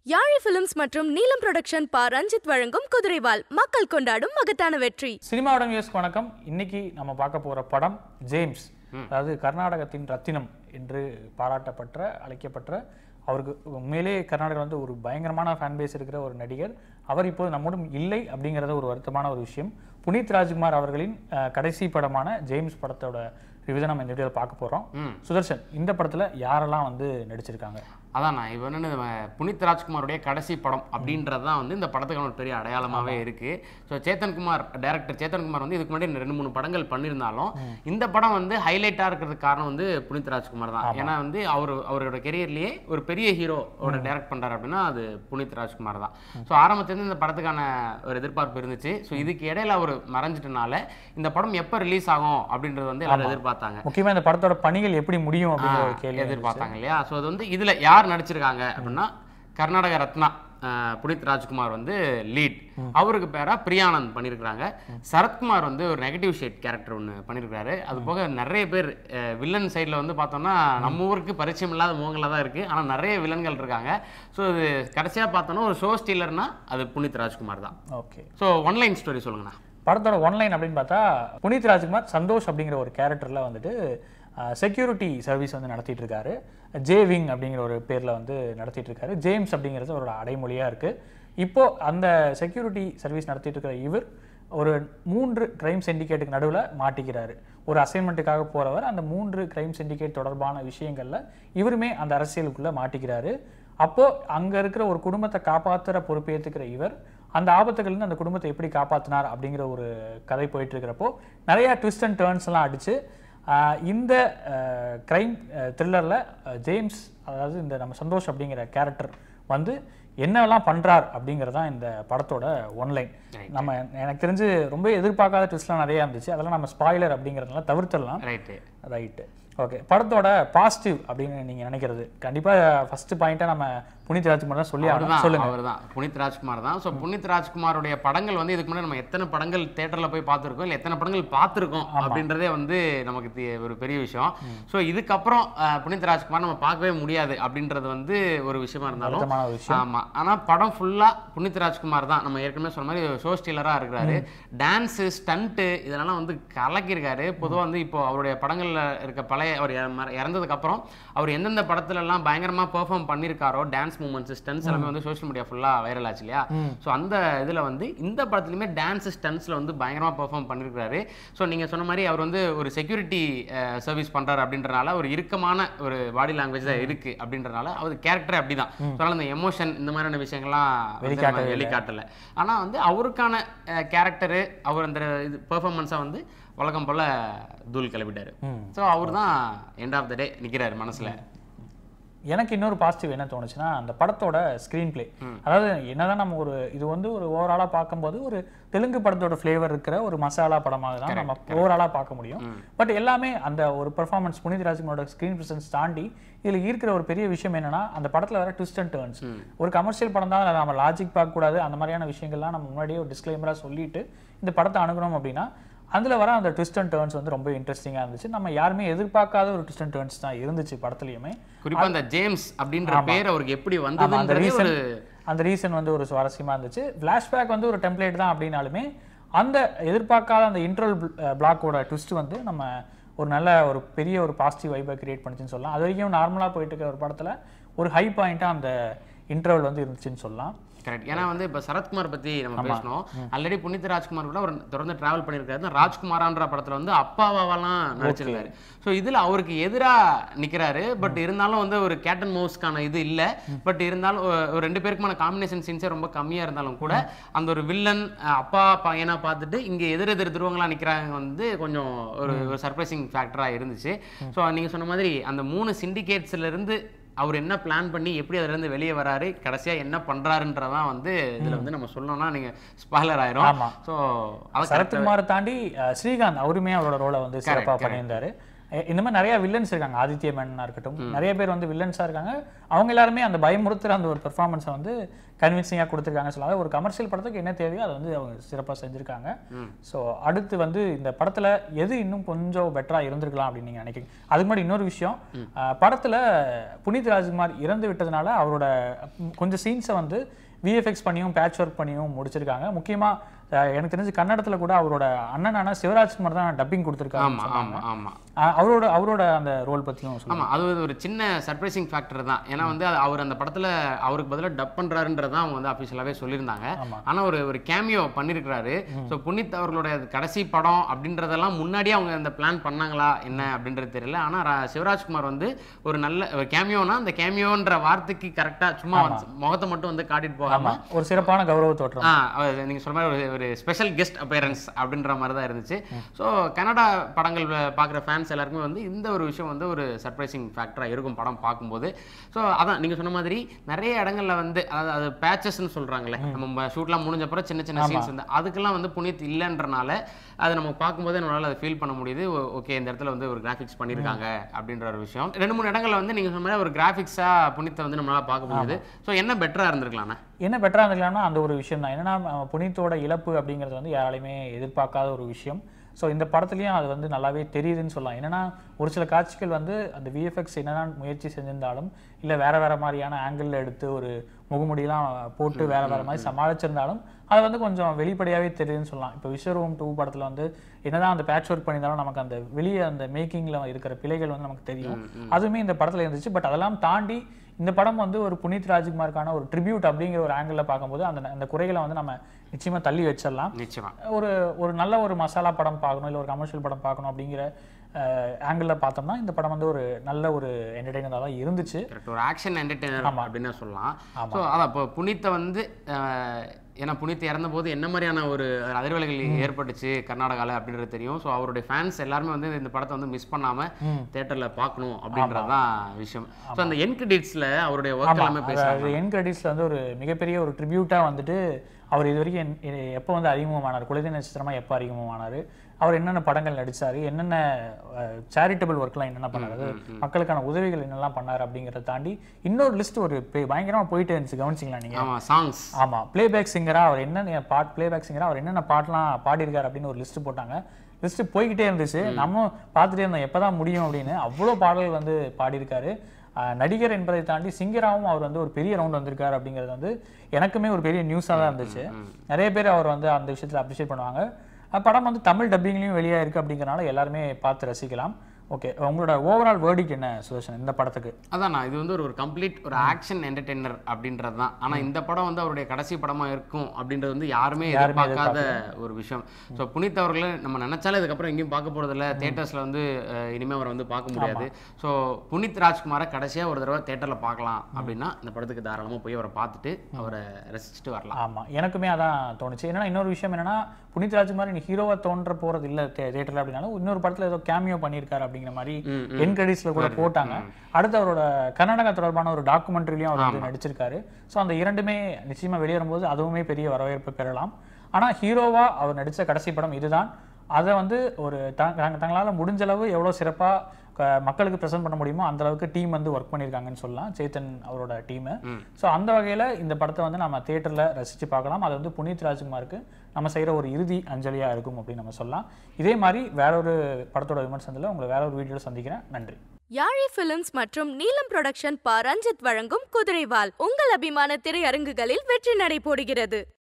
யாழி பிலிம்ஸ் மற்றும் நீலம் புரொடக்ஷன் பா ரஞ்சித் வழங்கும் குதிரைவால் மக்கள் கொண்டாடும் மகத்தான வெற்றி சினிமாவோட நியூஸ்க்கு வணக்கம் இன்னைக்கு நம்ம பார்க்க போற படம் ஜேம்ஸ் அதாவது கர்நாடகத்தின் ரத்தினம் என்று பாராட்டப்பட்ட அழைக்கப்பட்ட அவருக்கு உண்மையிலே கர்நாடகா வந்து ஒரு பயங்கரமான ஃபேன் பேஸ் இருக்கிற ஒரு நடிகர் அவர் இப்போது நம்முடன் இல்லை அப்படிங்கிறது ஒரு வருத்தமான ஒரு விஷயம் புனித் ராஜ்குமார் அவர்களின் அஹ், கடைசி படமான ஜேம்ஸ் படத்தோட ரிவ்யூ நம்ம இந்த வீடியோவில் பார்க்க போறோம் சுதர்ஷன் இந்த படத்துல யாரெல்லாம் வந்து நடிச்சிருக்காங்க அதான் நான் இப்போ என்னன்னு நம்ம புனித் ராஜ்குமாருடைய கடைசி படம் அப்படின்றது தான் வந்து இந்த படத்துக்கான ஒரு பெரிய அடையாளமாகவே இருக்கு ஸோ சேத்தன்குமார் டைரக்டர் சேத்தன்குமார் வந்து இதுக்கு முன்னாடி ரெண்டு மூணு படங்கள் பண்ணியிருந்தாலும் இந்த படம் வந்து ஹைலைட்டாக இருக்கிறதுக்கு காரணம் வந்து புனித் ராஜ்குமார் தான் ஏன்னா வந்து அவர் அவரோட கெரியர்லேயே ஒரு பெரிய ஹீரோவோட டைரக்ட் பண்ணுறாரு அப்படின்னா அது புனித் ராஜ்குமார் தான் ஸோ ஆரம்பத்துலேருந்து இந்த படத்துக்கான ஒரு எதிர்பார்ப்பு இருந்துச்சு ஸோ இதுக்கு இடையில அவர் மறைஞ்சிட்டனால இந்த படம் எப்போ ரிலீஸ் ஆகும் அப்படின்றது வந்து எல்லாரும் எதிர்பார்த்தாங்க முக்கியமா இந்த படத்தோட பணிகள் எப்படி முடியும் அப்படிங்கிற ஒரு கேள்வி எதிர்பார்த்தாங்க இல்லையா ஸோ அது வந்து இதுல யார் நடிச்சிருக்காங்க அப்படின்னா கர்நாடக ரத்னா அஹ், புனித் ராஜ்குமார் வந்து லீட் அவருக்கு பேரா பிரியானந்த் பண்ணியிருக்கிறாங்க சரத்குமார் வந்து ஒரு நெகட்டிவ் ஷேட் கேரக்டர் ஒன்று பண்ணியிருக்காரு அது போக நிறைய பேர் வில்லன் சைடில் வந்து பார்த்தோம்னா நம்ம ஊருக்கு பரிச்சயம் இல்லாத முகங்களாக தான் இருக்குது ஆனால் நிறைய வில்லன்கள் இருக்காங்க ஸோ இது கடைசியாக பார்த்தோன்னா ஒரு ஷோ ஸ்டீலர்னா அது புனித் ராஜ்குமார் தான் ஓகே ஸோ ஒன்லைன் ஸ்டோரி சொல்லுங்கண்ணா படத்தோட ஒன்லைன் அப்படின்னு பார்த்தா புனித் ராஜ்குமார் சந்தோஷ் அப்படிங்கிற ஒரு கேரக்டரில் வந்துட்டு செக்யூரிட்டி சர்வீஸ் வந்து நடத்திட்டு இருக்காரு ஜே விங் அப்படிங்கிற ஒரு பேரில் வந்து நடத்திட்டு இருக்காரு ஜேம்ஸ் அப்படிங்கிறது அவரோட அடைமொழியாக இருக்குது இப்போ அந்த செக்யூரிட்டி சர்வீஸ் நடத்திட்டு இருக்கிற இவர் ஒரு மூன்று கிரைம் சிண்டிகேட்டுக்கு நடுவில் மாட்டிக்கிறாரு ஒரு அசைன்மெண்ட்டுக்காக போகிறவர் அந்த மூன்று கிரைம் சிண்டிகேட் தொடர்பான விஷயங்களில் இவருமே அந்த அரசியலுக்குள்ளே மாட்டிக்கிறாரு அப்போ அங்க இருக்கிற ஒரு குடும்பத்தை காப்பாத்துற பொறுப்பேற்றுக்கிற இவர் அந்த ஆபத்துகள்லேருந்து அந்த குடும்பத்தை எப்படி காப்பாத்தினார் அப்படிங்கிற ஒரு கதை போயிட்டு இருக்கிறப்போ நிறைய ட்விஸ்ட் அண்ட் டேர்ன்ஸ் எல்லாம் அடிச்சு ஆஹ் இந்த கிரைம் த்ரில்லரில் ஜேம்ஸ் அதாவது இந்த நம்ம சந்தோஷ் அப்படிங்கிற கேரக்டர் வந்து என்னெல்லாம் பண்றார் அப்படிங்கிறது தான் இந்த படத்தோட ஒன்லைன் நம்ம எனக்கு தெரிஞ்சு ரொம்ப எதிர்பார்க்காத ட்விஸ்ட்லாம் நிறைய இருந்துச்சு அதெல்லாம் நம்ம ஸ்பாய்லர் அப்படிங்கிறதெல்லாம் தவிர்த்துடலாம் ரைட்டு ரைட்டு ஓகே படத்தோட பாசிட்டிவ் அப்படின்னு நீங்க நினைக்கிறது கண்டிப்பா ஃபர்ஸ்ட் பாயிண்டா நம்ம புனித் ராஜ்குமார் தான் சொல்லி ஆகணும் அவர்தான் சொல்லுங்க அவர்தான் புனித் ராஜ்குமார் தான் ஸோ புனித் ராஜ்குமாருடைய படங்கள் வந்து இதுக்கு முன்னாடி நம்ம எத்தனை படங்கள் தேட்டர்ல போய் பார்த்துருக்கோம் இல்லை எத்தனை படங்கள் பார்த்துருக்கோம் அப்படின்றதே வந்து நமக்கு தெ- ஒரு பெரிய விஷயம் ஸோ இதுக்கப்புறம் அஹ், புனித் ராஜ்குமார் நம்ம பார்க்கவே முடியாது அப்படின்றது வந்து ஒரு விஷயமா இருந்தாலும் வருத்தமான ஒரு விஷயம் ஆமா ஆனா படம் ஃபுல்லா புனித் ராஜ்குமார் தான் நம்ம ஏற்கனவே சொன்ன மாதிரி ஷோ ஸ்டீலரா இருக்கிறாரு டான்ஸு ஸ்டண்ட்டு இதெல்லாம் வந்து கலக்கியிருக்காரு பொதுவா வந்து இப்போ அவருடைய படங்கள்ல இருக்க பழைய அவர் இற- மற- இறந்ததுக்கு அப்புறம் அவர் எந்தெந்த படத்துல எல்லாம் பயங்கரமா பெர்ஃபார்ம் பண்ணியிருக்காரோ டான்ஸ் மூமெண்ட்ஸ் ஸ்டன்ஸ் எல்லாமே வந்து சோஷியல் மீடியா ஃபுல்லா வைரல் ஆச்சு இல்லையா ஸோ அந்த இதுல வந்து இந்த படத்துலயுமே டான்ஸ் ஸ்டன்ஸ்ல வந்து பயங்கரமா பெர்ஃபார்ம் பண்ணியிருக்காரு ஸோ நீங்க சொன்ன மாதிரி அவர் வந்து ஒரு செக்யூரிட்டி சர்வீஸ் பண்றாரு அப்படின்றனால ஒரு இறுக்கமான ஒரு பாடி லாங்குவேஜ் தான் இருக்கு அப்படின்றனால அவர் கேரக்டர் அப்படிதான் ஸோ அதனால இந்த எமோஷன் இந்த மாதிரியான விஷயங்கள்லாம் வந்து நம்ம வெளிக்காட்டவே வெளிக்காட்டல ஆனா வந்து அவருக்கான கேரக்டரு அவர் அந்த இது பெர்ஃபார்மன்ஸை வந்து வழக்கம் போல தூள் கிளப்பிட்டாரு ஸோ அவர் தான் எண்ட் ஆஃப் த டே நிக்கிறாரு மனசுல எனக்கு இன்னொரு பாசிட்டிவ் என்ன தோணுச்சுன்னா அந்த படத்தோட ஸ்க்ரீன் ப்ளே அதாவது என்னதான் நம்ம ஒரு இது வந்து ஒரு ஓவராலாக பார்க்கும்போது ஒரு தெலுங்கு படத்தோட ஃப்ளேவர் இருக்கிற ஒரு மசாலா படமாக தான் நம்ம ஓவராலாக பார்க்க முடியும் பட் எல்லாமே அந்த ஒரு பெர்ஃபார்மன்ஸ் புனித் ராஜ்குமாரோட ஸ்க்ரீன் ப்ரெசன்ஸ் தாண்டி இதில் இருக்கிற ஒரு பெரிய விஷயம் என்னன்னா அந்த படத்தில் வர ட்விஸ்ட் அண்ட் டேர்ன்ஸ் ஒரு கமர்ஷியல் படம் தான் நம்ம லாஜிக் பார்க்கக்கூடாது அந்த மாதிரியான விஷயங்கள்லாம் நம்ம முன்னாடியே ஒரு டிஸ்க்ளைமராக சொல்லிட்டு இந்த படத்தை அணுகணும் அப்படின்னா அதில் வர அந்த ட்விஸ்ட் அண்ட் டேர்ன்ஸ் வந்து ரொம்ப இன்ட்ரெஸ்டிங்காக இருந்துச்சு நம்ம யாருமே எதிர்பார்க்காத ஒரு ட்விஸ்ட் அண்ட் டேர்ன்ஸ் தான் இருந்துச்சு படத்துலையுமே குறிப்பா அந்த ஜேம்ஸ் அப்படின்ற பேர் அவருக்கு எப்படி ஆமா, அந்த வந்ததுன்றதே ரீசன் ஒரு அந்த ரீசன் வந்து ஒரு சுவாரஸ்யமா இருந்துச்சு ஃப்ளாஷ்பேக் வந்து ஒரு டெம்ப்ளேட் தான் அப்படின்னாலுமே அந்த எதிர்பார்க்காத அந்த இன்ட்ரோல் பிளாக்கோட ட்விஸ்ட் வந்து நம்ம ஒரு நல்ல ஒரு பெரிய ஒரு பாசிட்டிவ் வைப்பை கிரியேட் பண்ணுச்சுன்னு சொல்லலாம் அது வரைக்கும் நார்மலாக போயிட்டு இருக்க ஒரு படத்துல ஒரு ஹை பாயிண்ட்டாக அந்த இன்டர்வல் வந்து இருந்துச்சுன்னு சொல்லலாம் கரெக்ட் ஏன்னா வந்து இப்போ சரத்குமார் பத்தி நம்ம பேசணும் ஆல்ரெடி புனித் ராஜ்குமார் கூட அவர் தொடர்ந்து டிராவல் பண்ணியிருக்காரு இந்த ராஜ்குமாரான்ற படத்துல வந்து அப்பாவாவெல்லாம் நடிச்சிருக்காரு ஸோ இதுல அவருக்கு எதிரா நிக்கிறாரு பட் இருந்தாலும் வந்து ஒரு கேட்டன் மவுஸ்க்கான இது இல்ல பட் இருந்தாலும் ஒ- ஒரு ரெண்டு பேருக்குமான காம்பினேஷன் சீன்ஸே ரொம்ப கம்மியா இருந்தாலும் கூட அந்த ஒரு வில்லன் அஹ், அப்பா பையனா பார்த்துட்டு இங்க எதிர் எதிர் துருவங்களா நிக்கிறாங்க வந்து கொஞ்சம் ஒரு ஒரு சர்ப்ரைசிங் ஃபேக்டரா இருந்துச்சு ஸோ நீங்க சொன்ன மாதிரி அந்த மூணு சிண்டிகேட்ஸ்ல இருந்து அவர் என்ன பிளான் பண்ணி எப்படி அதுல இருந்து வெளியே வராரு கடைசியா என்ன பண்றாருன்றதான் வந்து இதுல வந்து நம்ம சொல்லணும்னா நீங்க ஸ்பாய்லர் ஆயிரும் ஆமா. ஸோ அதை சரத்குமாரை தாண்டி அஹ், ஸ்ரீகாந்த் அவருமே அவரோட ரோலை வந்து சிறப்பாக பண்ணியிருந்தாரு எ- இந்த மாதிரி நிறைய வில்லன்ஸ் இருக்காங்க ஆதித்ய மேனனா இருக்கட்டும் நிறைய பேர் வந்து வில்லன்ஸா இருக்காங்க அவங்க எல்லாருமே அந்த பயமுறுத்துற அந்த ஒரு பெர்ஃபார்மன்ஸை வந்து கன்வின்சிங்காக கொடுத்துருக்காங்க சொல்லலாம் ஒரு கமர்ஷியல் படத்துக்கு என்ன தேவையோ அதை வந்து அவங்க சிறப்பாக செஞ்சுருக்காங்க ஸோ அடுத்து வந்து இந்த படத்தில் எது இன்னும் கொஞ்சம் பெட்டராக இருந்திருக்கலாம் அப்படின்னு நீங்கள் நினைக்கிறீங்க அதுக்கு முன்னாடி இன்னொரு விஷயம் அஹ், படத்துல புனித் ராஜ்குமார் இறந்து விட்டதுனால அவரோட ம், கொஞ்சம் சீன்ஸை வந்து விஎஃப்எக்ஸ் பண்ணியும் பேட்ச் ஒர்க் பண்ணியும் முடிச்சிருக்காங்க முக்கியமாக எனக்கு தெரிஞ்சு கன்னடத்துல கூட அவரோட அண்ணனான சிவராஜ்குமார் தான் டப்பிங் கொடுத்துருக்காங்க ஆமா ஆமா ஆமா அஹ், அவரோட அவரோட அந்த ரோல் பற்றியும் சொல்லுங்க ஆமா அது ஒரு- ஒரு சின்ன சர்ப்ரைசிங் ஃபேக்டர் தான் ஏன்னா வந்து அது அவர் அந்த படத்துல அவருக்கு பதிலா டப் பண்றாருன்றது தான் அவங்க வந்து அஃபிஷியலாவே சொல்லியிருந்தாங்க ஆனா ஒரு ஒரு கேமியோ பண்ணியிருக்கிறாரு ஸோ புனித் அவர்களோட அது கடைசி படம் அப்படின்றதெல்லாம் முன்னாடியே அவங்க அந்த பிளான் பண்ணாங்களா என்ன அப்படின்றது தெரியல ஆனா ரா- சிவராஜ்குமார் வந்து ஒரு நல்ல ஒரு கேமியோனா அந்த கேமியோன்ற வார்த்தைக்கு கரெக்டா சும்மா வந்து முகத்தை மட்டும் வந்து காட்டிட்டு போகாம ஆமா ஒரு சிறப்பான கௌரவ தோற்றம் ஆ அவர் நீங்க சொன்ன மாதிரி ஒரு ஒரு ஸ்பெஷல் கெஸ்ட் அப்பியரன்ஸ் அப்படின்ற மாதிரி தான் இருந்துச்சு ஸோ கன்னடா படங்கள் பார்க்குற ஃபேன்ஸ் எல்லாருக்குமே வந்து இந்த ஒரு விஷயம் வந்து ஒரு சர்ப்ரைசிங் ஃபேக்டராக இருக்கும் படம் பார்க்கும்போது ஸோ அதான் நீங்க சொன்ன மாதிரி நிறைய இடங்கள்ல வந்து அதாவது அது பேச்சஸ்ன்னு சொல்றாங்களே நம்ம ஷூட்லாம் முடிஞ்ச அப்புறம் சின்ன சின்ன சீன்ஸ் வந்து அதுக்கெல்லாம் வந்து புனித் இல்லைன்றனால அதை நம்ம பார்க்கும்போதே நம்மளால அதை ஃபீல் பண்ண முடியுது ஓகே இந்த இடத்துல வந்து ஒரு கிராஃபிக்ஸ் பண்ணியிருக்காங்க அப்படின்ற ஒரு விஷயம் ரெண்டு மூணு இடங்கள்ல வந்து நீங்க சொன்ன மாதிரி ஒரு கிராஃபிக்ஸா புனித்தை வந்து நம்மளால பார்க்க முடியுது ஸோ என்ன பெட்டரா இருந்திருக்கலாம்ண்ணா என்ன பெட்டராக இருந்துக்கலாம்னா அந்த ஒரு விஷயம் தான் என்னன்னா அஹ், புனித்தோட இழப்பு அப்படிங்கிறது வந்து யாராலையுமே எதிர்பார்க்காத ஒரு விஷயம் ஸோ இந்த படத்துலையும் அது வந்து நல்லாவே தெரியுதுன்னு சொல்லலாம் என்னன்னா ஒரு சில காட்சிகள் வந்து அந்த விஎஃப்எக்ஸ் என்னதான் முயற்சி செஞ்சிருந்தாலும் இல்லை வேற வேற மாதிரியான ஆங்கிளில் எடுத்து ஒரு முகமுடியெல்லாம் போட்டு வேற வேற மாதிரி சமாளிச்சிருந்தாலும் அது வந்து கொஞ்சம் வெளிப்படையாகவே தெரியுதுன்னு சொல்லலாம் இப்போ விஸ்வரூபம் டூ படத்தில் வந்து என்னதான் அந்த பேட்ச் ஒர்க் பண்ணியிருந்தாலும் நமக்கு அந்த வெளியே அந்த மேக்கிங்கில் இருக்கிற பிழைகள் வந்து நமக்கு தெரியும் அதுவுமே இந்த படத்தில் இருந்துச்சு பட் அதெல்லாம் தாண்டி இந்த படம் வந்து ஒரு புனித் ராஜ்குமாருக்கான ஒரு ட்ரிபியூட் அப்படிங்கிற ஒரு ஆங்கிளில் பார்க்கும்போது அந்த அந்த குறைகளை வந்து நம்ம நிச்சயமா தள்ளி வச்சிடலாம் நிச்சயமா ஒரு ஒரு நல்ல ஒரு மசாலா படம் பார்க்கணும் இல்லை ஒரு கமர்ஷியல் படம் பார்க்கணும் அப்படிங்கிற ஆங்கிளில் பார்த்தோம்னா இந்த படம் வந்து ஒரு நல்ல ஒரு என்டர்டெய்னராக தான் இருந்துச்சு கரெக்ட் ஒரு ஆக்ஷன் என்டர்டெய்னர் அப்படின்னு சொல்லலாம் ஸோ அதான் இப்போ புனித்தை வந்து அஹ், ஏன்னா புனித் இறந்த போது என்ன மாதிரியான ஒரு அதிர்வலைகள் ஏற்பட்டுச்சு கர்நாடகாவில் அப்படின்றது தெரியும் ஸோ அவருடைய ஃபேன்ஸ் எல்லாருமே வந்து இந்த படத்தை வந்து மிஸ் பண்ணாம தேட்டரில் பார்க்கணும் அப்படின்றது தான் விஷயம் ஸோ அந்த என் கிரெடிட்ஸில் அவருடைய ஒர்க் எல்லாமே பேசுறாங்க அதாவது என் கிரெடிட்ஸில் வந்து ஒரு மிகப்பெரிய ஒரு ட்ரிபியூட்டாக வந்துட்டு அவர் இது வரைக்கும் என்- எ- எப்போ வந்து அறிமுகமானார் குழந்தை நட்சத்திரமா எப்போ அறிமுகமானார் அவர் என்னென்ன படங்கள் நடிச்சாரு என்னென்ன சேரிட்டபிள் ஒர்க்லாம் என்னென்ன பண்ணாரு அதாவது மக்களுக்கான உதவிகள் என்னெல்லாம் பண்ணார் அப்படிங்கிறத தாண்டி இன்னொரு லிஸ்ட் ஒரு பெ- பயங்கரமா போயிட்டே இருந்துச்சு கவனிச்சிங்களா நீங்க ஆமா சாங்ஸ் ஆமா ப்ளேபேக் சிங்கரா அவர் என்னென்ன பாட் ப்ளேபேக் சிங்கரா அவர் என்னென்ன பாட்டெலாம் பாடியிருக்காரு அப்படின்னு ஒரு லிஸ்ட் போட்டாங்க லிஸ்ட் போய்கிட்டே இருந்துச்சு நம்ம பார்த்துட்டே இருந்தோம் எப்பதான் முடியும் அப்படின்னு அவ்வளோ பாடல்கள் வந்து பாடியிருக்காரு ஆஹ் நடிகர் என்பதை தாண்டி சிங்கராவும் அவர் வந்து ஒரு பெரிய ரவுண்ட் வந்திருக்காரு அப்படிங்கிறது வந்து எனக்குமே ஒரு பெரிய நியூஸாக தான் இருந்துச்சு நிறைய பேர் அவர் வந்து அந்த விஷயத்தில் அப்ரிஷியேட் பண்ணுவாங்க அஹ் படம் வந்து தமிழ் டப்பிங்லையும் வெளியே இருக்கு அப்படிங்கறனால எல்லாருமே பார்த்து ரசிக்கலாம் ஓகே உங்களோட ஓவரால் வேர்டிக் என்ன சுதர்ஷன் இந்த படத்துக்கு அதான் நான் இது வந்து ஒரு ஒரு கம்ப்ளீட் ஒரு ஆக்ஷன் என்டர்டெய்னர் அப்படின்றது தான் ஆனா இந்த படம் வந்து அவருடைய கடைசி படமா இருக்கும் அப்படின்றது வந்து யாருமே யாருமே எதிர்பார்க்காத ஒரு விஷயம் ஸோ புனித் அவர்களை நம்ம நினைச்சாலே இதுக்கப்புறம் எங்கேயும் பார்க்க போறது இல்ல தேட்டர்ஸ்ல வந்து அஹ், இனிமே அவரை வந்து பார்க்க முடியாது ஸோ புனித் ராஜ்குமாரை கடைசியா ஒரு தடவை தேட்டர்ல பார்க்கலாம் அப்படின்னா இந்த படத்துக்கு தாராளமா போய் அவரை பார்த்துட்டு அவரை ரசிச்சுட்டு வரலாம் ஆமா எனக்குமே அதான் தோணுச்சு என்னன்னா இன்னொரு விஷயம் என்னன்னா புனித் ராஜ்குமார் நீ ஹீரோவா தோன்ற போறது இல்ல தேட்டர்ல அப்படின்னாலும் இன்னொரு படத்துல ஏதோ கேமியோ பண்ணியிருக்காரு அப்படிங்கிற மாதிரி என் கிரெடிட்ஸ்ல கூட போட்டாங்க அடுத்து அவரோட கர்நாடகா தொடர்பான ஒரு டாக்குமெண்ட்ரிலையும் அவர் வந்து நடிச்சிருக்காரு ஸோ அந்த இரண்டுமே நிச்சயமா வெளியேறும்போது அதுவுமே பெரிய வரவேற்பு பெறலாம் ஆனா ஹீரோவா அவர் நடிச்ச கடைசி படம் இதுதான் அதை வந்து ஒரு த- தங்க- தங்களால முடிஞ்ச அளவு எவ்வளவு சிறப்பா க- மக்களுக்கு ப்ரெசென்ட் பண்ண முடியுமோ அந்த அளவுக்கு டீம் வந்து ஒர்க் பண்ணியிருக்காங்கன்னு சொல்லலாம் சேத்தன் அவரோட டீமு ஸோ அந்த வகையில் இந்த படத்தை வந்து நம்ம தேட்டரில் ரசித்து பார்க்கலாம் அது வந்து புனித் ராஜ்குமாருக்கு நம்ம செய்கிற ஒரு இறுதி அஞ்சலியாக இருக்கும் அப்படின்னு நம்ம சொல்லலாம் இதே மாதிரி வேற ஒரு படத்தோட விமர்சனத்தில் உங்களை வேற ஒரு வீடியோவில் சந்திக்கிறேன் நன்றி யாழி பிலிம்ஸ் மற்றும் நீலம் புரொடக்ஷன் பா ரஞ்சித் வழங்கும் குதிரைவால் உங்கள் அபிமான திரையரங்குகளில் வெற்றி நடை போடுகிறது